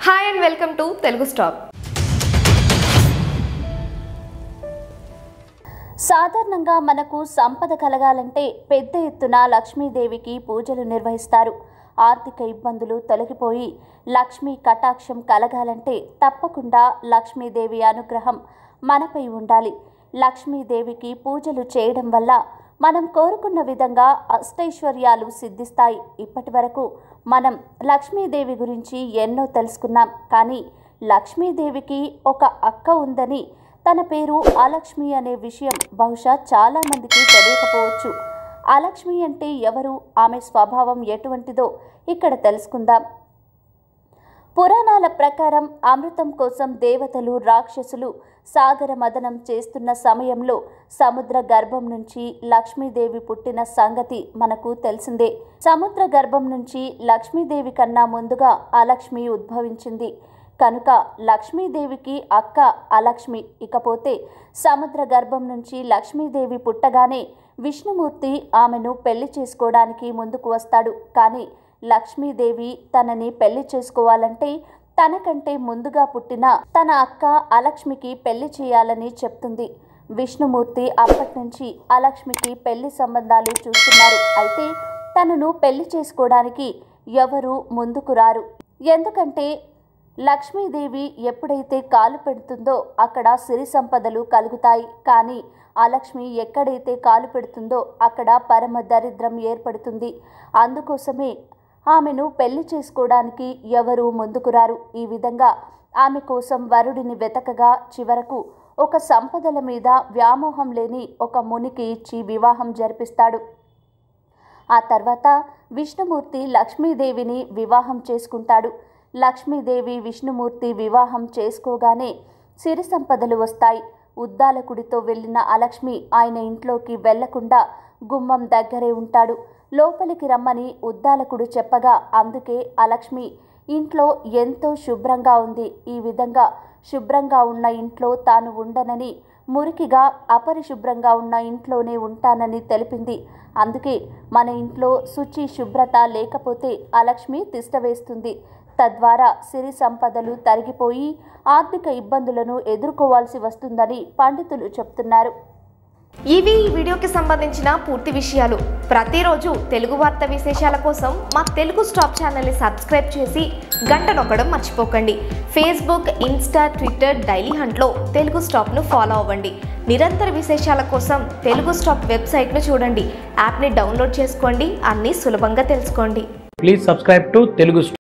hi and welcome to Telugu stop సాధారణంగా మనకు సంపద కలగాలంటే పెద్ద ఎత్తున లక్ష్మీదేవికి పూజలు నిర్వహిస్తారు ఆర్థిక ఇబ్బందులు తొలగిపోయి లక్ష్మీ కటాక్షం కలగాలంటే తప్పకుండా లక్ష్మీదేవి అనుగ్రహం మనపై ఉండాలి లక్ష్మీదేవికి పూజలు చేయడం వల్ల మనం కోరుకున్న విధంగా అష్టైశ్వర్యాలు సిద్ధిస్తాయి ఇప్పటి వరకు మనం లక్ష్మీదేవి గురించి ఎన్నో తెలుసుకున్నాం కానీ లక్ష్మీదేవికి ఒక అక్క ఉందని తన పేరు అలక్ష్మి అనే విషయం బహుశా చాలా మందికి తెలియకపోవచ్చు అలక్ష్మి అంటే ఎవరు ఆమె స్వభావం ఎటువంటిదో ఇక్కడ తెలుసుకుందాం పురాణాల ప్రకారం అమృతం కోసం దేవతలు రాక్షసులు సాగర మదనం చేస్తున్న సమయంలో సముద్ర గర్భం నుంచి లక్ష్మీదేవి పుట్టిన సంగతి మనకు తెలిసిందే సముద్ర గర్భం నుంచి లక్ష్మీదేవి కన్నా ముందుగా అలక్ష్మి ఉద్భవించింది కనుక లక్ష్మీదేవికి అక్క అలక్ష్మి ఇకపోతే సముద్ర గర్భం నుంచి లక్ష్మీదేవి పుట్టగానే విష్ణుమూర్తి ఆమెను పెళ్లి చేసుకోవడానికి ముందుకు వస్తాడు కానీ లక్ష్మీదేవి తనని పెళ్లి చేసుకోవాలంటే తనకంటే ముందుగా పుట్టిన తన అక్క అలక్ష్మికి పెళ్లి చేయాలని చెప్తుంది విష్ణుమూర్తి అప్పటి నుంచి అలక్ష్మికి పెళ్లి సంబంధాలు చూస్తున్నారు అయితే తనను పెళ్లి చేసుకోవడానికి ఎవరు ముందుకు రారు ఎందుకంటే లక్ష్మీదేవి ఎప్పుడైతే కాలు పెడుతుందో అక్కడ సిరి సంపదలు కలుగుతాయి కానీ అలక్ష్మి ఎక్కడైతే కాలు పెడుతుందో అక్కడ పరమ దరిద్రం ఏర్పడుతుంది అందుకోసమే ఆమెను పెళ్లి చేసుకోవడానికి ఎవరూ ముందుకు రారు ఈ విధంగా ఆమె కోసం వరుడిని వెతకగా చివరకు ఒక సంపదల మీద వ్యామోహం లేని ఒక మునికి ఇచ్చి వివాహం జరిపిస్తాడు ఆ తర్వాత విష్ణుమూర్తి లక్ష్మీదేవిని వివాహం చేసుకుంటాడు లక్ష్మీదేవి విష్ణుమూర్తి వివాహం చేసుకోగానే సిరి సంపదలు వస్తాయి ఉద్దాలకుడితో వెళ్ళిన అలక్ష్మి ఆయన ఇంట్లోకి వెళ్లకుండా గుమ్మం దగ్గరే ఉంటాడు లోపలికి రమ్మని ఉద్దాలకుడు చెప్పగా అందుకే అలక్ష్మి ఇంట్లో ఎంతో శుభ్రంగా ఉంది ఈ విధంగా శుభ్రంగా ఉన్న ఇంట్లో తాను ఉండనని మురికిగా అపరిశుభ్రంగా ఉన్న ఇంట్లోనే ఉంటానని తెలిపింది అందుకే మన ఇంట్లో శుచి శుభ్రత లేకపోతే అలక్ష్మి తిష్టవేస్తుంది తద్వారా సిరి సంపదలు తరిగిపోయి ఆర్థిక ఇబ్బందులను ఎదుర్కోవాల్సి వస్తుందని పండితులు చెప్తున్నారు ఇవి ఈ వీడియోకి సంబంధించిన పూర్తి విషయాలు ప్రతిరోజు తెలుగు వార్త విశేషాల కోసం మా తెలుగు స్టాప్ ఛానల్ని సబ్స్క్రైబ్ చేసి గంట నొక్కడం మర్చిపోకండి ఫేస్బుక్ ఇన్స్టా ట్విట్టర్ డైలీ హంట్లో తెలుగు స్టాప్ను ఫాలో అవ్వండి నిరంతర విశేషాల కోసం తెలుగు స్టాప్ వెబ్సైట్ను చూడండి యాప్ని డౌన్లోడ్ చేసుకోండి అన్నీ సులభంగా తెలుసుకోండి ప్లీజ్ సబ్స్క్రైబ్ టు తెలుగు